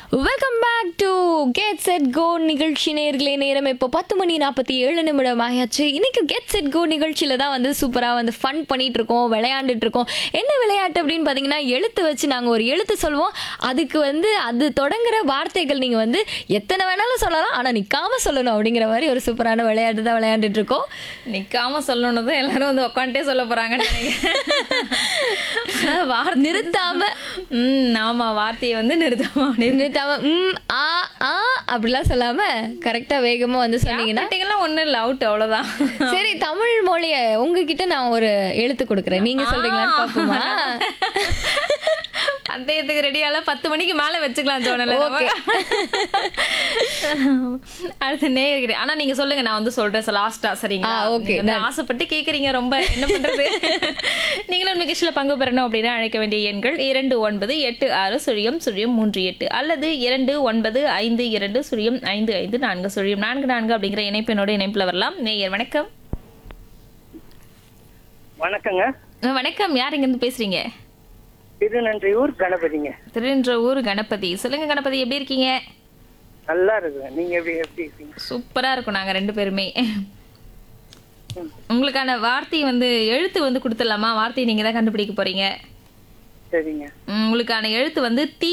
Welcome back to get set go நிகழ்ச்சி நேர்களே நேரம் இப்போ பத்து மணி நாற்பத்தி ஏழு நிமிடம் ஆயாச்சு இன்னைக்கு கெட் செட் கோ நிகழ்ச்சியில தான் வந்து சூப்பராக வந்து ஃபன் பண்ணிட்டு இருக்கோம் விளையாண்டுட்டு இருக்கோம் என்ன விளையாட்டு அப்படின்னு பார்த்தீங்கன்னா எழுத்து வச்சு நாங்கள் ஒரு எழுத்து சொல்லுவோம் அதுக்கு வந்து அது தொடங்குற வார்த்தைகள் நீங்கள் வந்து எத்தனை வேணாலும் சொல்லலாம் ஆனால் நிற்காம சொல்லணும் அப்படிங்கிற மாதிரி ஒரு சூப்பரான விளையாட்டு தான் விளையாண்டுட்டு இருக்கோம் நிக்காம சொல்லணும் தான் எல்லாரும் வந்து உட்காந்துட்டே சொல்ல போறாங்கன்னு நினைக்கிறேன் வார்த்தை நிறுத்தாம ம் ஆமா வார்த்தையை வந்து நிறுத்தாம அப்படியே நிறுத்தாம ம் ஆ ஆ அப்படிலாம் சொல்லாம கரெக்டாக வேகமாக வந்து சொன்னீங்கன்னா கேட்டீங்கன்னா ஒண்ணும் இல்லை அவுட் அவ்வளவுதான் சரி தமிழ் மொழிய உங்ககிட்ட நான் ஒரு எழுத்து கொடுக்குறேன் நீங்க சொல்றீங்களான்னு பாப்போமா பந்தயத்துக்கு ரெடியால பத்து மணிக்கு மேல வச்சுக்கலாம் தோணல Okay. அடுத்து நேயர்கிட்ட ஆனா நீங்க சொல்லுங்க நான் வந்து சொல்றேன் லாஸ்டா சரிங்களா ஆ, okay, நீங்க வந்து ஆசைப்பட்டு கேக்குறீங்க ரொம்ப என்ன பண்றது நீங்களும் நிகழ்ச்சியில பங்கு பெறணும் அப்படின்னா அழைக்க வேண்டிய எண்கள் இரண்டு ஒன்பது எட்டு ஆறு சுழியம் சுழியம் மூன்று எட்டு அல்லது இரண்டு ஒன்பது ஐந்து இரண்டு சுழியம் ஐந்து ஐந்து நான்கு சுழியம் நான்கு நான்கு அப்படிங்கிற இணைப்பினோட இணைப்புல வரலாம் நேயர் வணக்கம் வணக்கங்க அஹ், வணக்கம் யார் இங்க இருந்து பேசுறீங்க திருநன்றியூர் கணபதிங்க திருன்ற ஊர் கணபதி சொல்லுங்க கணபதி எப்படி இருக்கீங்க நல்லா இருக்குங்க நீங்க எப்படி எப்படி இருக்கீங்க சூப்பரா இருக்கும் நாங்க ரெண்டு பேருமே உங்களுக்கான வார்த்தை வந்து எழுத்து வந்து கொடுத்துடலாமா வார்த்தையை நீங்க தான் கண்டுபிடிக்க போறீங்க சரிங்க உம், உங்களுக்கான எழுத்து வந்து தீ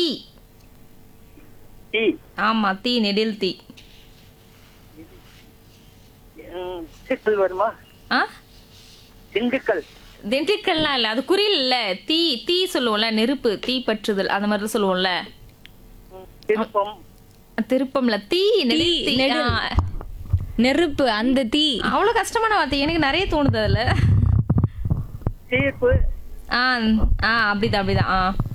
டீ ஆமா தீ நெடில் தீ ம், சிக்கல் வருமா ஆ திண்டுக்கல் திண்டுக்கல்லாம் இல்ல அது குறில் இல்ல தீ தீ சொல்லுவோம்ல நெருப்பு தீ பற்றுதல் அந்த மாதிரி தான் சொல்லுவோம்ல ம், திருப்பம் திருப்பம்ல தீ நெடில் தீ நெடில். ஆ. நெருப்பு அந்த தீ அவ்வளவு கஷ்டமான வார்த்தை எனக்கு நிறைய தோணுது அதுல தீர்ப்பு ஆ ஆ அப்படிதான் அப்படிதான் ஆ